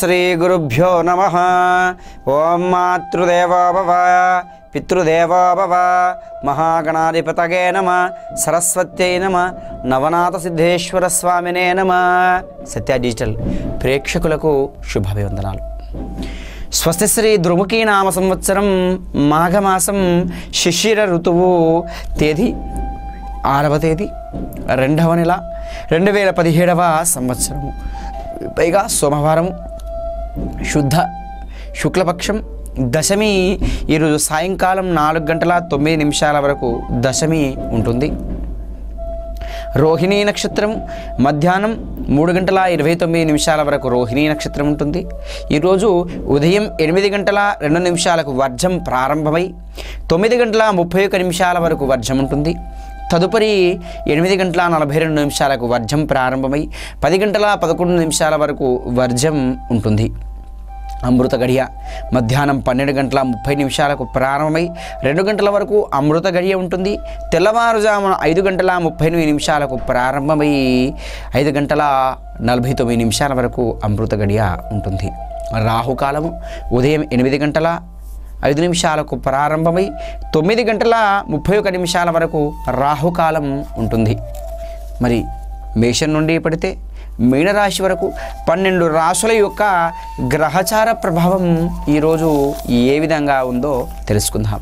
శ్రీ గురుభ్యో నమ ఓం మాతృదేవో భవ పితృదేవో భవ మహాగణాధిపతగే నమ సరస్వత్యై నమ నవనాథ సిద్ధేశ్వర స్వామినే నమ సత్య డిజిటల్ ప్రేక్షకులకు శుభాభివందనాలు స్వస్తి శ్రీ ద్రుముఖీ నామ సంవత్సరం మాఘమాసం శిశిర ఋతువు తేదీ ఆరవ తేదీ రెండవ నెల రెండు వేల పదిహేడవ సంవత్సరము పైగా సోమవారం శుద్ధ శుక్లపక్షం దశమి ఈరోజు సాయంకాలం నాలుగు గంటల తొమ్మిది నిమిషాల వరకు దశమి ఉంటుంది రోహిణీ నక్షత్రం మధ్యాహ్నం మూడు గంటల ఇరవై తొమ్మిది నిమిషాల వరకు రోహిణీ నక్షత్రం ఉంటుంది ఈరోజు ఉదయం ఎనిమిది గంటల రెండు నిమిషాలకు వర్జం ప్రారంభమై తొమ్మిది గంటల ముప్పై ఒక్క నిమిషాల వరకు వర్జం ఉంటుంది తదుపరి ఎనిమిది గంటల నలభై రెండు నిమిషాలకు వర్జం ప్రారంభమై పది గంటల పదకొండు నిమిషాల వరకు వర్జం ఉంటుంది అమృత గడియ మధ్యాహ్నం పన్నెండు గంటల ముప్పై నిమిషాలకు ప్రారంభమై రెండు గంటల వరకు అమృత గడియ ఉంటుంది తెల్లవారుజామున ఐదు గంటల ముప్పై ఎనిమిది నిమిషాలకు ప్రారంభమై ఐదు గంటల నలభై తొమ్మిది నిమిషాల వరకు అమృత గడియ ఉంటుంది రాహుకాలము ఉదయం ఎనిమిది గంటల ఐదు నిమిషాలకు ప్రారంభమై తొమ్మిది గంటల ముప్పై ఒక నిమిషాల వరకు రాహుకాలం ఉంటుంది మరి మేషం నుండి పడితే మీనరాశి వరకు పన్నెండు రాశుల యొక్క గ్రహచార ప్రభావం ఈరోజు ఏ విధంగా ఉందో తెలుసుకుందాం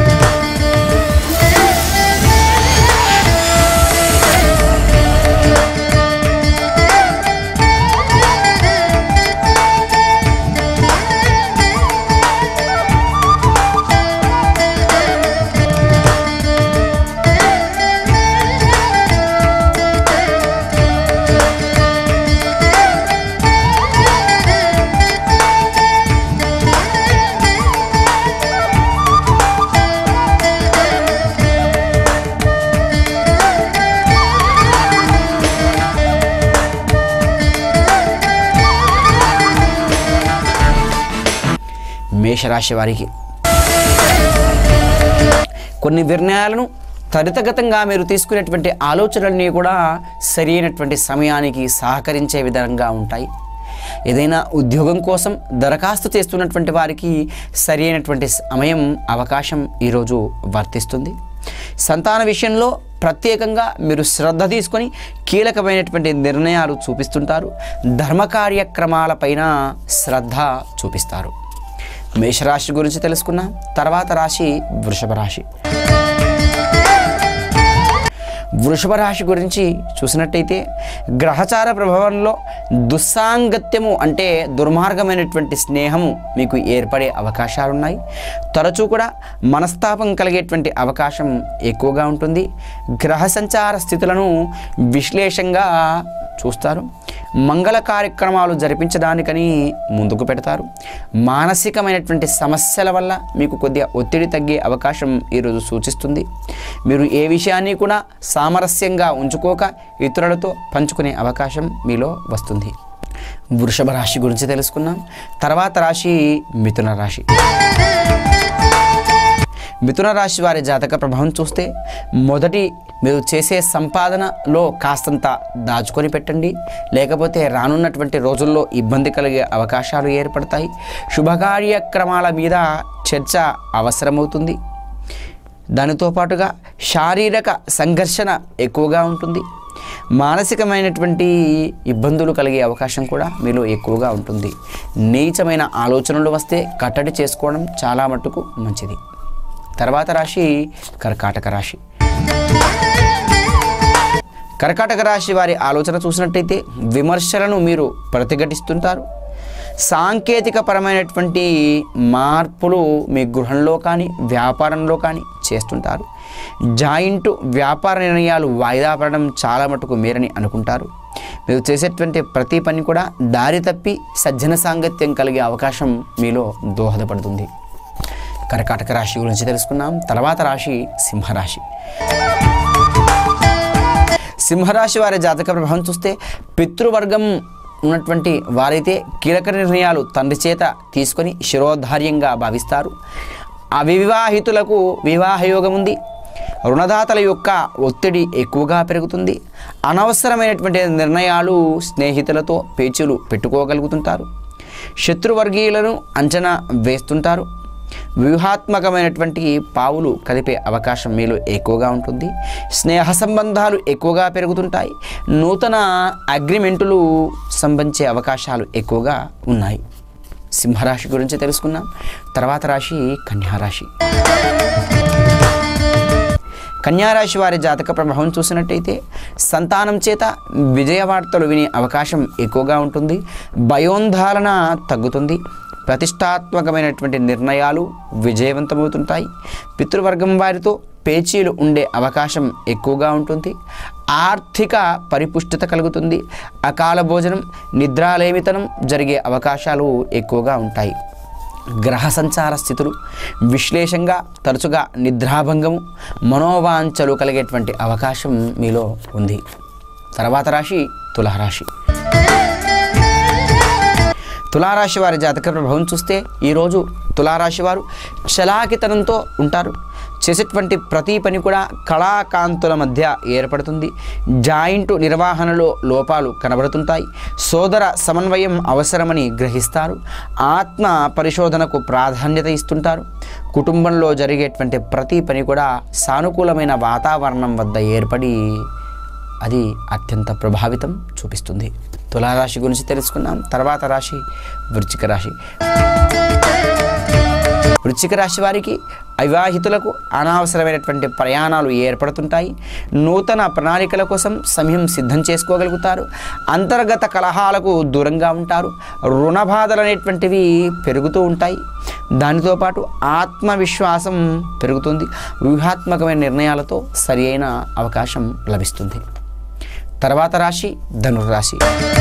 మేషరాశి వారికి కొన్ని నిర్ణయాలను త్వరితగతంగా మీరు తీసుకునేటువంటి ఆలోచనలన్నీ కూడా సరైనటువంటి సమయానికి సహకరించే విధంగా ఉంటాయి ఏదైనా ఉద్యోగం కోసం దరఖాస్తు చేస్తున్నటువంటి వారికి సరైనటువంటి సమయం అవకాశం ఈరోజు వర్తిస్తుంది సంతాన విషయంలో ప్రత్యేకంగా మీరు శ్రద్ధ తీసుకొని కీలకమైనటువంటి నిర్ణయాలు చూపిస్తుంటారు ధర్మ కార్యక్రమాలపైన శ్రద్ధ చూపిస్తారు మేషరాశి గురించి తెలుసుకున్నాం తర్వాత రాశి వృషభ రాశి వృషభ రాశి గురించి చూసినట్టయితే గ్రహచార ప్రభావంలో దుస్సాంగత్యము అంటే దుర్మార్గమైనటువంటి స్నేహము మీకు ఏర్పడే అవకాశాలున్నాయి తరచూ కూడా మనస్తాపం కలిగేటువంటి అవకాశం ఎక్కువగా ఉంటుంది గ్రహ సంచార స్థితులను విశ్లేషంగా చూస్తారు మంగళ కార్యక్రమాలు జరిపించడానికని ముందుకు పెడతారు మానసికమైనటువంటి సమస్యల వల్ల మీకు కొద్దిగా ఒత్తిడి తగ్గే అవకాశం ఈరోజు సూచిస్తుంది మీరు ఏ విషయాన్ని కూడా సామరస్యంగా ఉంచుకోక ఇతరులతో పంచుకునే అవకాశం మీలో వస్తుంది వృషభ రాశి గురించి తెలుసుకున్నాం తర్వాత రాశి మిథున రాశి మిథున రాశి వారి జాతక ప్రభావం చూస్తే మొదటి మీరు చేసే సంపాదనలో కాస్తంత దాచుకొని పెట్టండి లేకపోతే రానున్నటువంటి రోజుల్లో ఇబ్బంది కలిగే అవకాశాలు ఏర్పడతాయి శుభకార్యక్రమాల మీద చర్చ అవసరమవుతుంది దానితో పాటుగా శారీరక సంఘర్షణ ఎక్కువగా ఉంటుంది మానసికమైనటువంటి ఇబ్బందులు కలిగే అవకాశం కూడా మీలో ఎక్కువగా ఉంటుంది నీచమైన ఆలోచనలు వస్తే కట్టడి చేసుకోవడం చాలా మట్టుకు మంచిది తర్వాత రాశి కర్కాటక రాశి కర్కాటక రాశి వారి ఆలోచన చూసినట్టయితే విమర్శలను మీరు ప్రతిఘటిస్తుంటారు సాంకేతిక పరమైనటువంటి మార్పులు మీ గృహంలో కానీ వ్యాపారంలో కానీ చేస్తుంటారు జాయింట్ వ్యాపార నిర్ణయాలు వాయిదా పడడం చాలా మటుకు మేరని అనుకుంటారు మీరు చేసేటువంటి ప్రతి పని కూడా దారి తప్పి సజ్జన సాంగత్యం కలిగే అవకాశం మీలో దోహదపడుతుంది కర్కాటక రాశి గురించి తెలుసుకున్నాం తర్వాత రాశి సింహరాశి సింహరాశి వారి జాతక ప్రభావం చూస్తే పితృవర్గం ఉన్నటువంటి వారైతే కీలక నిర్ణయాలు తండ్రి చేత తీసుకొని శిరోధార్యంగా భావిస్తారు అవివాహితులకు వివాహయోగం ఉంది రుణదాతల యొక్క ఒత్తిడి ఎక్కువగా పెరుగుతుంది అనవసరమైనటువంటి నిర్ణయాలు స్నేహితులతో పేచీలు పెట్టుకోగలుగుతుంటారు శత్రువర్గీయులను అంచనా వేస్తుంటారు వ్యూహాత్మకమైనటువంటి పావులు కదిపే అవకాశం మీలో ఎక్కువగా ఉంటుంది స్నేహ సంబంధాలు ఎక్కువగా పెరుగుతుంటాయి నూతన అగ్రిమెంటులు సంబంధించే అవకాశాలు ఎక్కువగా ఉన్నాయి సింహరాశి గురించి తెలుసుకున్నాం తర్వాత రాశి కన్యారాశి కన్యారాశి వారి జాతక ప్రభావం చూసినట్టయితే సంతానం చేత విజయవార్తలు వినే అవకాశం ఎక్కువగా ఉంటుంది భయోంధారణ తగ్గుతుంది ప్రతిష్టాత్మకమైనటువంటి నిర్ణయాలు విజయవంతమవుతుంటాయి పితృవర్గం వారితో పేచీలు ఉండే అవకాశం ఎక్కువగా ఉంటుంది ఆర్థిక పరిపుష్టత కలుగుతుంది అకాల భోజనం నిద్రాలేమితనం జరిగే అవకాశాలు ఎక్కువగా ఉంటాయి గ్రహ సంచార స్థితులు విశ్లేషంగా తరచుగా నిద్రాభంగము మనోవాంఛలు కలిగేటువంటి అవకాశం మీలో ఉంది తర్వాత రాశి తులారాశి తులారాశి వారి జాతక ప్రభావం చూస్తే ఈరోజు తులారాశి వారు చలాకితనంతో ఉంటారు చేసేటువంటి ప్రతి పని కూడా కళాకాంతుల మధ్య ఏర్పడుతుంది జాయింట్ నిర్వహణలో లోపాలు కనబడుతుంటాయి సోదర సమన్వయం అవసరమని గ్రహిస్తారు ఆత్మ పరిశోధనకు ప్రాధాన్యత ఇస్తుంటారు కుటుంబంలో జరిగేటువంటి ప్రతి పని కూడా సానుకూలమైన వాతావరణం వద్ద ఏర్పడి అది అత్యంత ప్రభావితం చూపిస్తుంది తులారాశి గురించి తెలుసుకున్నాం తర్వాత రాశి వృశ్చిక రాశి వృశ్చిక రాశి వారికి అవివాహితులకు అనవసరమైనటువంటి ప్రయాణాలు ఏర్పడుతుంటాయి నూతన ప్రణాళికల కోసం సమయం సిద్ధం చేసుకోగలుగుతారు అంతర్గత కలహాలకు దూరంగా ఉంటారు రుణ బాధలు అనేటువంటివి పెరుగుతూ ఉంటాయి దానితో పాటు ఆత్మవిశ్వాసం పెరుగుతుంది వ్యూహాత్మకమైన నిర్ణయాలతో సరి అయిన అవకాశం లభిస్తుంది తర్వాత రాశి ధనుర్రాశి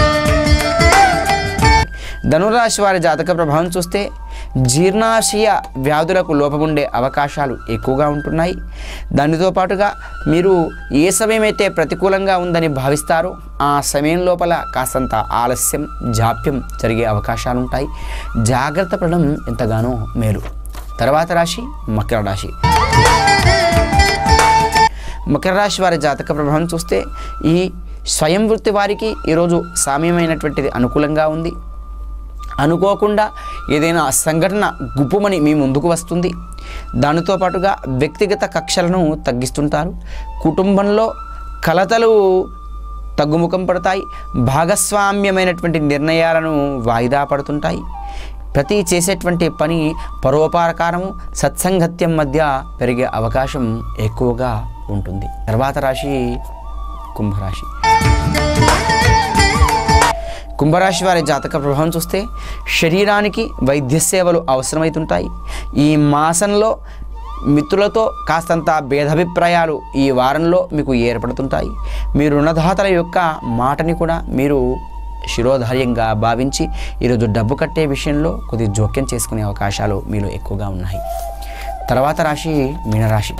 ధనురాశి వారి జాతక ప్రభావం చూస్తే జీర్ణాశయ వ్యాధులకు లోపముండే అవకాశాలు ఎక్కువగా ఉంటున్నాయి దానితో పాటుగా మీరు ఏ సమయమైతే ప్రతికూలంగా ఉందని భావిస్తారో ఆ సమయం లోపల కాస్తంత ఆలస్యం జాప్యం జరిగే అవకాశాలు ఉంటాయి జాగ్రత్త పడడం ఎంతగానో మేలు తర్వాత రాశి మకర రాశి మకర రాశి వారి జాతక ప్రభావం చూస్తే ఈ స్వయం వృత్తి వారికి ఈరోజు సామ్యమైనటువంటిది అనుకూలంగా ఉంది అనుకోకుండా ఏదైనా సంఘటన గుప్పుమని మీ ముందుకు వస్తుంది దానితో పాటుగా వ్యక్తిగత కక్షలను తగ్గిస్తుంటారు కుటుంబంలో కలతలు తగ్గుముఖం పడతాయి భాగస్వామ్యమైనటువంటి నిర్ణయాలను వాయిదా పడుతుంటాయి ప్రతి చేసేటువంటి పని పరోపకారము సత్సంగత్యం మధ్య పెరిగే అవకాశం ఎక్కువగా ఉంటుంది తర్వాత రాశి కుంభరాశి కుంభరాశి వారి జాతక ప్రభావం చూస్తే శరీరానికి వైద్య సేవలు అవసరమవుతుంటాయి ఈ మాసంలో మిత్రులతో కాస్తంత భేదాభిప్రాయాలు ఈ వారంలో మీకు ఏర్పడుతుంటాయి మీ రుణదాతల యొక్క మాటని కూడా మీరు శిరోధార్యంగా భావించి ఈరోజు డబ్బు కట్టే విషయంలో కొద్ది జోక్యం చేసుకునే అవకాశాలు మీలో ఎక్కువగా ఉన్నాయి తర్వాత రాశి మీనరాశి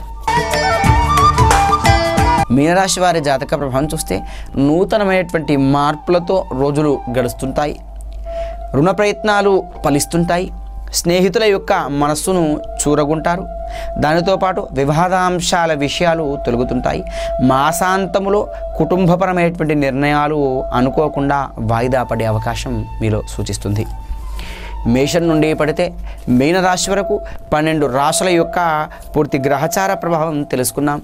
మీనరాశి వారి జాతక ప్రభావం చూస్తే నూతనమైనటువంటి మార్పులతో రోజులు గడుస్తుంటాయి రుణ ప్రయత్నాలు ఫలిస్తుంటాయి స్నేహితుల యొక్క మనస్సును చూరగుంటారు దానితో పాటు వివాదాంశాల విషయాలు తొలగుతుంటాయి మాసాంతములో కుటుంబపరమైనటువంటి నిర్ణయాలు అనుకోకుండా వాయిదా పడే అవకాశం మీలో సూచిస్తుంది మేషం నుండి పడితే మీన రాశి వరకు పన్నెండు రాశుల యొక్క పూర్తి గ్రహచార ప్రభావం తెలుసుకున్నాం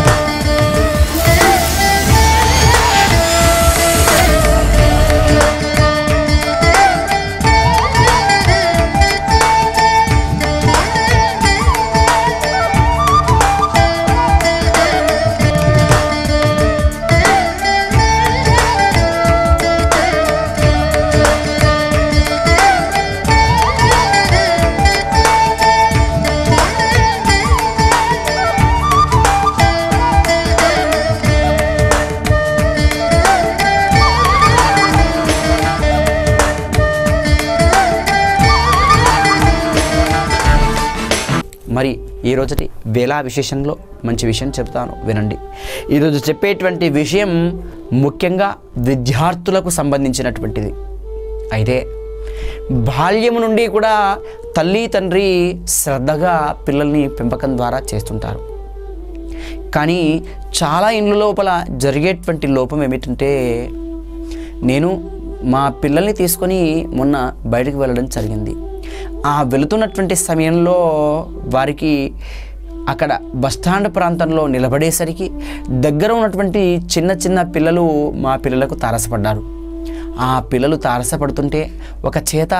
మరి ఈ రోజుటి వేళా విశేషంలో మంచి విషయం చెప్తాను వినండి ఈరోజు చెప్పేటువంటి విషయం ముఖ్యంగా విద్యార్థులకు సంబంధించినటువంటిది అయితే బాల్యం నుండి కూడా తల్లి తండ్రి శ్రద్ధగా పిల్లల్ని పెంపకం ద్వారా చేస్తుంటారు కానీ చాలా ఇండ్ల లోపల జరిగేటువంటి లోపం ఏమిటంటే నేను మా పిల్లల్ని తీసుకొని మొన్న బయటకు వెళ్ళడం జరిగింది ఆ వెళుతున్నటువంటి సమయంలో వారికి అక్కడ బస్టాండ్ ప్రాంతంలో నిలబడేసరికి దగ్గర ఉన్నటువంటి చిన్న చిన్న పిల్లలు మా పిల్లలకు తారసపడ్డారు ఆ పిల్లలు తారసపడుతుంటే ఒక చేత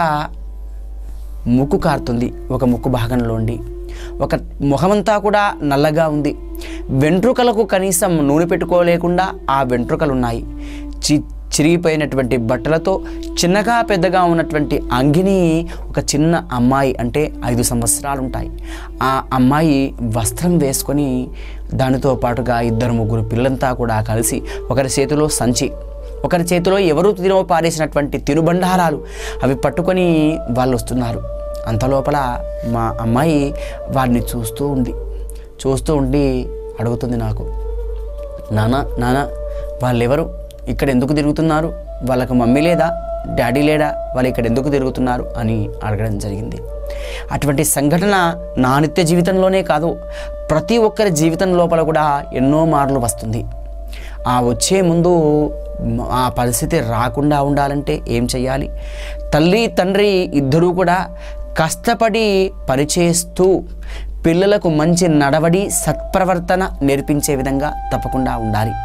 ముక్కు కారుతుంది ఒక ముక్కు భాగంలోండి ఒక ముఖమంతా కూడా నల్లగా ఉంది వెంట్రుకలకు కనీసం నూనె పెట్టుకోలేకుండా ఆ వెంట్రుకలు ఉన్నాయి చి చిరిగిపోయినటువంటి బట్టలతో చిన్నగా పెద్దగా ఉన్నటువంటి అంగిని ఒక చిన్న అమ్మాయి అంటే ఐదు సంవత్సరాలు ఉంటాయి ఆ అమ్మాయి వస్త్రం వేసుకొని దానితో పాటుగా ఇద్దరు ముగ్గురు పిల్లలంతా కూడా కలిసి ఒకరి చేతిలో సంచి ఒకరి చేతిలో ఎవరు తినో పారేసినటువంటి తినుబండారాలు అవి పట్టుకొని వాళ్ళు వస్తున్నారు అంత లోపల మా అమ్మాయి వారిని చూస్తూ ఉంది చూస్తూ ఉండి అడుగుతుంది నాకు నాన్న నాన్న వాళ్ళెవరు ఇక్కడ ఎందుకు తిరుగుతున్నారు వాళ్ళకు మమ్మీ లేదా డాడీ లేడా వాళ్ళు ఇక్కడ ఎందుకు తిరుగుతున్నారు అని అడగడం జరిగింది అటువంటి సంఘటన నా నిత్య జీవితంలోనే కాదు ప్రతి ఒక్కరి జీవితం లోపల కూడా ఎన్నో మార్లు వస్తుంది ఆ వచ్చే ముందు మ- ఆ పరిస్థితి రాకుండా ఉండాలంటే ఏం చేయాలి తల్లి తండ్రి ఇద్దరూ కూడా కష్టపడి పనిచేస్తూ పిల్లలకు మంచి నడవడి సత్ప్రవర్తన నేర్పించే విధంగా తప్పకుండా ఉండాలి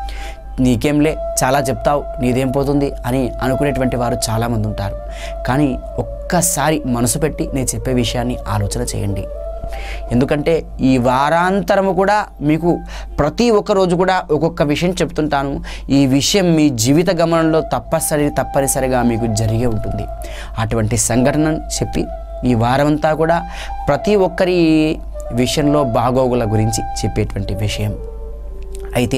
నీకేంలే చాలా చెప్తావు నీదేం పోతుంది అని అనుకునేటువంటి వారు చాలామంది ఉంటారు కానీ ఒక్కసారి మనసు పెట్టి నేను చెప్పే విషయాన్ని ఆలోచన చేయండి ఎందుకంటే ఈ వారాంతరము కూడా మీకు ప్రతి ఒక్క రోజు కూడా ఒక్కొక్క విషయం చెప్తుంటాను ఈ విషయం మీ జీవిత గమనంలో తప్పనిసరి తప్పనిసరిగా మీకు జరిగే ఉంటుంది అటువంటి సంఘటన చెప్పి ఈ వారమంతా కూడా ప్రతి ఒక్కరి విషయంలో బాగోగుల గురించి చెప్పేటువంటి విషయం అయితే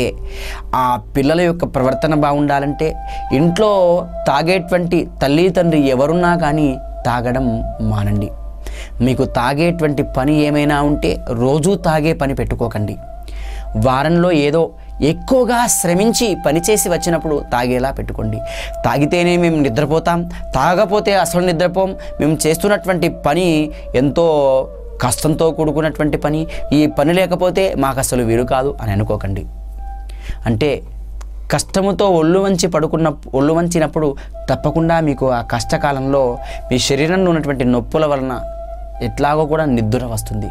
ఆ పిల్లల యొక్క ప్రవర్తన బాగుండాలంటే ఇంట్లో తాగేటువంటి తల్లి తండ్రి ఎవరున్నా కానీ తాగడం మానండి మీకు తాగేటువంటి పని ఏమైనా ఉంటే రోజూ తాగే పని పెట్టుకోకండి వారంలో ఏదో ఎక్కువగా శ్రమించి పనిచేసి వచ్చినప్పుడు తాగేలా పెట్టుకోండి తాగితేనే మేము నిద్రపోతాం తాగపోతే అసలు నిద్రపోం మేము చేస్తున్నటువంటి పని ఎంతో కష్టంతో కూడుకున్నటువంటి పని ఈ పని లేకపోతే మాకు అసలు వీలు కాదు అని అనుకోకండి అంటే కష్టముతో ఒళ్ళు వంచి పడుకున్న ఒళ్ళు వంచినప్పుడు తప్పకుండా మీకు ఆ కష్టకాలంలో మీ శరీరంలో ఉన్నటువంటి నొప్పుల వలన ఎట్లాగో కూడా నిద్ర వస్తుంది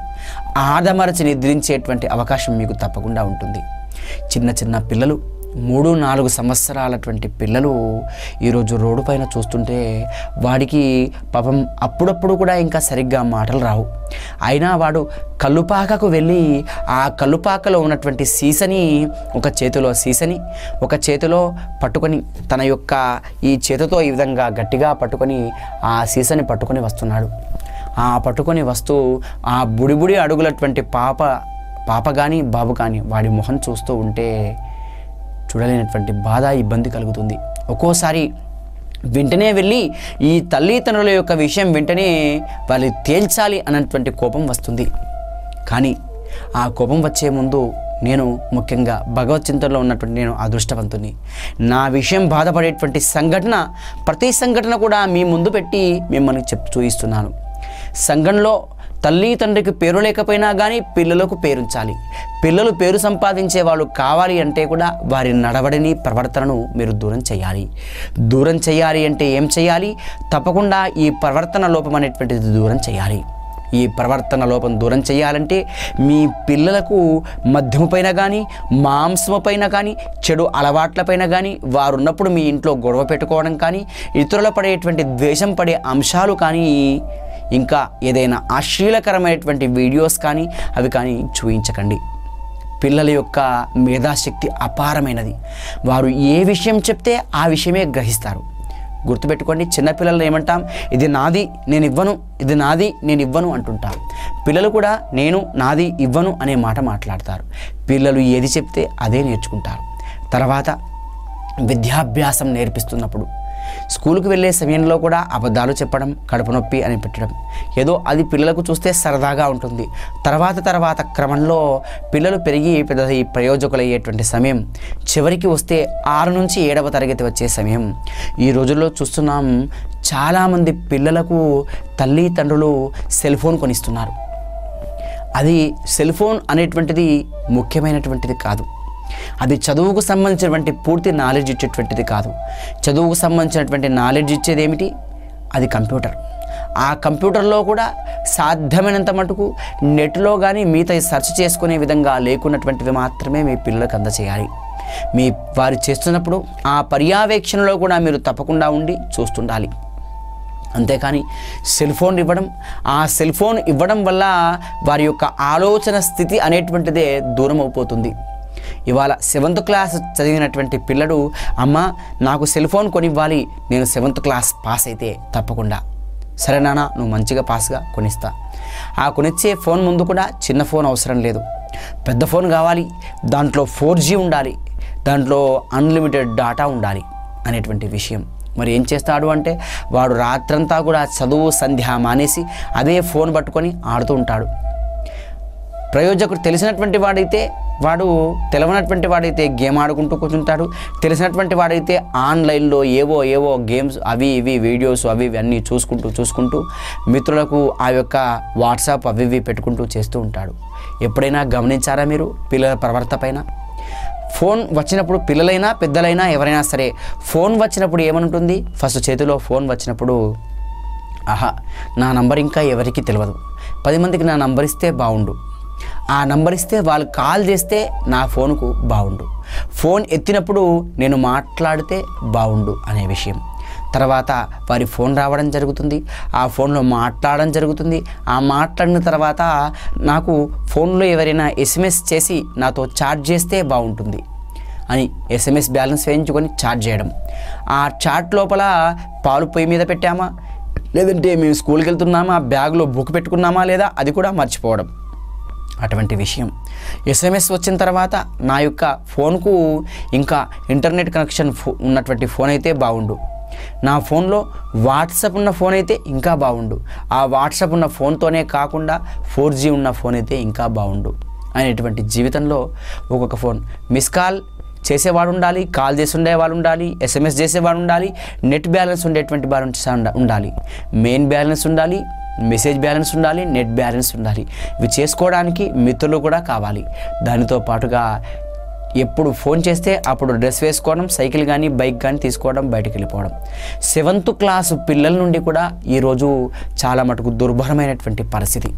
ఆదమరచి నిద్రించేటువంటి అవకాశం మీకు తప్పకుండా ఉంటుంది చిన్న చిన్న పిల్లలు మూడు నాలుగు సంవత్సరాలటువంటి పిల్లలు ఈరోజు రోడ్డు పైన చూస్తుంటే వాడికి పాపం అప్పుడప్పుడు కూడా ఇంకా సరిగ్గా మాటలు రావు అయినా వాడు కల్లుపాకకు వెళ్ళి ఆ కల్లుపాకలో ఉన్నటువంటి సీసని ఒక చేతిలో సీసని ఒక చేతిలో పట్టుకొని తన యొక్క ఈ చేతితో ఈ విధంగా గట్టిగా పట్టుకొని ఆ సీసని పట్టుకొని వస్తున్నాడు ఆ పట్టుకొని వస్తూ ఆ బుడిబుడి అడుగులటువంటి పాప పాప కానీ బాబు కానీ వాడి మొహం చూస్తూ ఉంటే చూడలేనటువంటి బాధ ఇబ్బంది కలుగుతుంది ఒక్కోసారి వెంటనే వెళ్ళి ఈ తల్లిదండ్రుల యొక్క విషయం వెంటనే వాళ్ళు తేల్చాలి అన్నటువంటి కోపం వస్తుంది కానీ ఆ కోపం వచ్చే ముందు నేను ముఖ్యంగా భగవత్ చింతనలో ఉన్నటువంటి నేను అదృష్టవంతుని నా విషయం బాధపడేటువంటి సంఘటన ప్రతి సంఘటన కూడా మీ ముందు పెట్టి మిమ్మల్ని చెప్ చూయిస్తున్నాను సంఘంలో తల్లి తండ్రికి పేరు లేకపోయినా కానీ పిల్లలకు పేరుంచాలి పిల్లలు పేరు సంపాదించే వాళ్ళు కావాలి అంటే కూడా వారి నడవడిని ప్రవర్తనను మీరు దూరం చేయాలి దూరం చేయాలి అంటే ఏం చేయాలి తప్పకుండా ఈ ప్రవర్తన లోపం అనేటువంటిది దూరం చేయాలి ఈ ప్రవర్తన లోపం దూరం చేయాలంటే మీ పిల్లలకు మద్యము పైన కానీ మాంసము పైన కానీ చెడు అలవాట్లపైన కానీ వారు ఉన్నప్పుడు మీ ఇంట్లో గొడవ పెట్టుకోవడం కానీ ఇతరుల పడేటువంటి ద్వేషం పడే అంశాలు కానీ ఇంకా ఏదైనా అశ్లీలకరమైనటువంటి వీడియోస్ కానీ అవి కానీ చూపించకండి పిల్లల యొక్క మేధాశక్తి అపారమైనది వారు ఏ విషయం చెప్తే ఆ విషయమే గ్రహిస్తారు గుర్తుపెట్టుకోండి చిన్నపిల్లలు ఏమంటాం ఇది నాది నేను ఇవ్వను ఇది నాది నేను ఇవ్వను అంటుంటాం పిల్లలు కూడా నేను నాది ఇవ్వను అనే మాట మాట్లాడతారు పిల్లలు ఏది చెప్తే అదే నేర్చుకుంటారు తర్వాత విద్యాభ్యాసం నేర్పిస్తున్నప్పుడు స్కూల్కి వెళ్ళే సమయంలో కూడా అబద్ధాలు చెప్పడం కడుపు నొప్పి అని పెట్టడం ఏదో అది పిల్లలకు చూస్తే సరదాగా ఉంటుంది తర్వాత తర్వాత క్రమంలో పిల్లలు పెరిగి పెద్ద ఈ ప్రయోజకులయ్యేటువంటి సమయం చివరికి వస్తే ఆరు నుంచి ఏడవ తరగతి వచ్చే సమయం ఈ రోజుల్లో చూస్తున్నాం చాలామంది పిల్లలకు తల్లి తండ్రులు సెల్ ఫోన్ కొనిస్తున్నారు అది సెల్ ఫోన్ అనేటువంటిది ముఖ్యమైనటువంటిది కాదు అది చదువుకు సంబంధించినటువంటి పూర్తి నాలెడ్జ్ ఇచ్చేటువంటిది కాదు చదువుకు సంబంధించినటువంటి నాలెడ్జ్ ఇచ్చేది ఏమిటి అది కంప్యూటర్ ఆ కంప్యూటర్లో కూడా సాధ్యమైనంత మటుకు నెట్లో కానీ మిగతా సెర్చ్ చేసుకునే విధంగా లేకున్నటువంటివి మాత్రమే మీ పిల్లలకు అందచేయాలి మీ వారు చేస్తున్నప్పుడు ఆ పర్యవేక్షణలో కూడా మీరు తప్పకుండా ఉండి చూస్తుండాలి అంతేకాని సెల్ ఫోన్ ఇవ్వడం ఆ సెల్ ఫోన్ ఇవ్వడం వల్ల వారి యొక్క ఆలోచన స్థితి అనేటువంటిదే దూరం అయిపోతుంది ఇవాళ సెవెంత్ క్లాస్ చదివినటువంటి పిల్లడు అమ్మ నాకు సెల్ ఫోన్ కొనివ్వాలి నేను సెవెంత్ క్లాస్ పాస్ అయితే తప్పకుండా సరే నాన్న నువ్వు మంచిగా పాస్గా కొనిస్తా ఆ కొనిచ్చే ఫోన్ ముందు కూడా చిన్న ఫోన్ అవసరం లేదు పెద్ద ఫోన్ కావాలి దాంట్లో ఫోర్ జీ ఉండాలి దాంట్లో అన్లిమిటెడ్ డాటా ఉండాలి అనేటువంటి విషయం మరి ఏం చేస్తాడు అంటే వాడు రాత్రంతా కూడా చదువు సంధ్య మానేసి అదే ఫోన్ పట్టుకొని ఆడుతూ ఉంటాడు ప్రయోజకుడు తెలిసినటువంటి వాడైతే వాడు తెలవనటువంటి వాడైతే గేమ్ ఆడుకుంటూ కూర్చుంటాడు తెలిసినటువంటి వాడైతే ఆన్లైన్లో ఏవో ఏవో గేమ్స్ అవి ఇవి వీడియోస్ అవి ఇవి అన్నీ చూసుకుంటూ చూసుకుంటూ మిత్రులకు ఆ యొక్క వాట్సాప్ అవి ఇవి పెట్టుకుంటూ చేస్తూ ఉంటాడు ఎప్పుడైనా గమనించారా మీరు పిల్లల ప్రవర్త పైన ఫోన్ వచ్చినప్పుడు పిల్లలైనా పెద్దలైనా ఎవరైనా సరే ఫోన్ వచ్చినప్పుడు ఏమనుంటుంది ఫస్ట్ చేతిలో ఫోన్ వచ్చినప్పుడు ఆహా నా నంబర్ ఇంకా ఎవరికి తెలియదు పది మందికి నా నంబర్ ఇస్తే బాగుండు ఆ నంబర్ ఇస్తే వాళ్ళు కాల్ చేస్తే నా ఫోన్కు బాగుండు ఫోన్ ఎత్తినప్పుడు నేను మాట్లాడితే బాగుండు అనే విషయం తర్వాత వారి ఫోన్ రావడం జరుగుతుంది ఆ ఫోన్లో మాట్లాడడం జరుగుతుంది ఆ మాట్లాడిన తర్వాత నాకు ఫోన్లో ఎవరైనా ఎస్ఎంఎస్ చేసి నాతో చాట్ చేస్తే బాగుంటుంది అని ఎస్ఎంఎస్ బ్యాలెన్స్ వేయించుకొని చార్జ్ చేయడం ఆ చాట్ లోపల పాలు పొయ్యి మీద పెట్టామా లేదంటే మేము స్కూల్కి వెళ్తున్నామా బ్యాగ్లో బుక్ పెట్టుకున్నామా లేదా అది కూడా మర్చిపోవడం అటువంటి విషయం ఎస్ఎంఎస్ వచ్చిన తర్వాత నా యొక్క ఫోన్కు ఇంకా ఇంటర్నెట్ కనెక్షన్ ఫో ఉన్నటువంటి ఫోన్ అయితే బాగుండు నా ఫోన్లో వాట్సాప్ ఉన్న ఫోన్ అయితే ఇంకా బాగుండు ఆ వాట్సాప్ ఉన్న ఫోన్తోనే కాకుండా ఫోర్ జీ ఉన్న ఫోన్ అయితే ఇంకా బాగుండు అనేటువంటి జీవితంలో ఒక్కొక్క ఫోన్ మిస్ కాల్ చేసేవాడు ఉండాలి కాల్ చేసి ఉండేవాడు ఉండాలి ఎస్ఎంఎస్ చేసేవాడు ఉండాలి నెట్ బ్యాలెన్స్ ఉండేటువంటి వాడు ఉండ- ఉండాలి మెయిన్ బ్యాలెన్స్ ఉండాలి మెసేజ్ బ్యాలెన్స్ ఉండాలి నెట్ బ్యాలెన్స్ ఉండాలి ఇవి చేసుకోవడానికి మిత్రులు కూడా కావాలి దానితో పాటుగా ఎప్పుడు ఫోన్ చేస్తే అప్పుడు డ్రెస్ వేసుకోవడం సైకిల్ కానీ బైక్ కానీ తీసుకోవడం బయటికి వెళ్ళిపోవడం సెవెంత్ క్లాస్ పిల్లల నుండి కూడా ఈరోజు చాలా మటుకు దుర్భరమైనటువంటి పరిస్థితి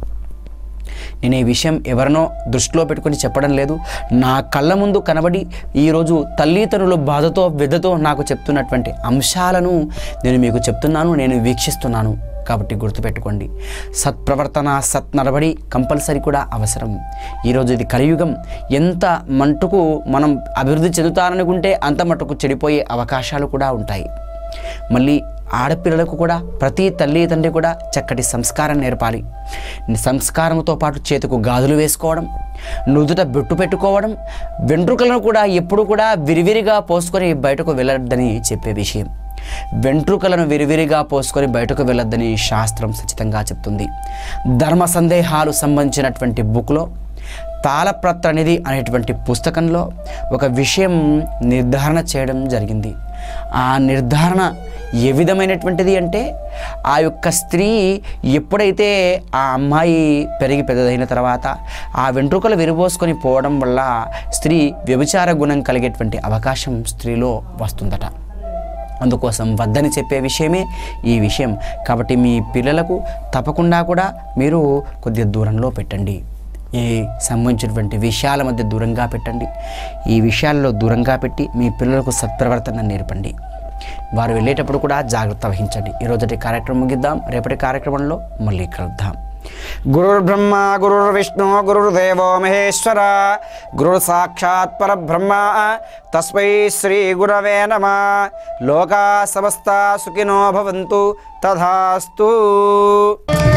నేను ఈ విషయం ఎవరినో దృష్టిలో పెట్టుకొని చెప్పడం లేదు నా కళ్ళ ముందు కనబడి ఈరోజు తల్లిదండ్రుల బాధతో వ్యధతో నాకు చెప్తున్నటువంటి అంశాలను నేను మీకు చెప్తున్నాను నేను వీక్షిస్తున్నాను కాబట్టి గుర్తుపెట్టుకోండి సత్ప్రవర్తన సత్ నడవడి కంపల్సరీ కూడా అవసరం ఈరోజు ఇది కలియుగం ఎంత మట్టుకు మనం అభివృద్ధి చెందుతారనుకుంటే అంత మట్టుకు చెడిపోయే అవకాశాలు కూడా ఉంటాయి మళ్ళీ ఆడపిల్లలకు కూడా ప్రతి తల్లి తండ్రి కూడా చక్కటి సంస్కారం నేర్పాలి సంస్కారంతో పాటు చేతికి గాజులు వేసుకోవడం నుదుట బొట్టు పెట్టుకోవడం వెంట్రుకలను కూడా ఎప్పుడు కూడా విరివిరిగా పోసుకొని బయటకు వెళ్ళొద్దని చెప్పే విషయం వెంట్రుకలను విరివిరిగా పోసుకొని బయటకు వెళ్ళొద్దని శాస్త్రం ఖచ్చితంగా చెప్తుంది ధర్మ సందేహాలు సంబంధించినటువంటి బుక్లో తాళప్రతినిధి అనేటువంటి పుస్తకంలో ఒక విషయం నిర్ధారణ చేయడం జరిగింది ఆ నిర్ధారణ ఏ విధమైనటువంటిది అంటే ఆ యొక్క స్త్రీ ఎప్పుడైతే ఆ అమ్మాయి పెరిగి పెద్దదైన తర్వాత ఆ వెంట్రుకలు విరిపోసుకొని పోవడం వల్ల స్త్రీ వ్యభిచార గుణం కలిగేటువంటి అవకాశం స్త్రీలో వస్తుందట అందుకోసం వద్దని చెప్పే విషయమే ఈ విషయం కాబట్టి మీ పిల్లలకు తప్పకుండా కూడా మీరు కొద్దిగా దూరంలో పెట్టండి ఈ సంబంధించినటువంటి విషయాల మధ్య దూరంగా పెట్టండి ఈ విషయాల్లో దూరంగా పెట్టి మీ పిల్లలకు సత్ప్రవర్తన నేర్పండి వారు వెళ్ళేటప్పుడు కూడా జాగ్రత్త వహించండి ఈరోజుటి కార్యక్రమం ముగిద్దాం రేపటి కార్యక్రమంలో మళ్ళీ కలుద్దాం గురుర్బ్రహ్మ గురుర్విష్ణు గురుర్దేవో మహేశ్వర గురు సాక్షాత్ పరబ్రహ్మ తస్మై శ్రీ గురవే నమ లోకా సమస్త సుఖినో భవంతు తథాస్తు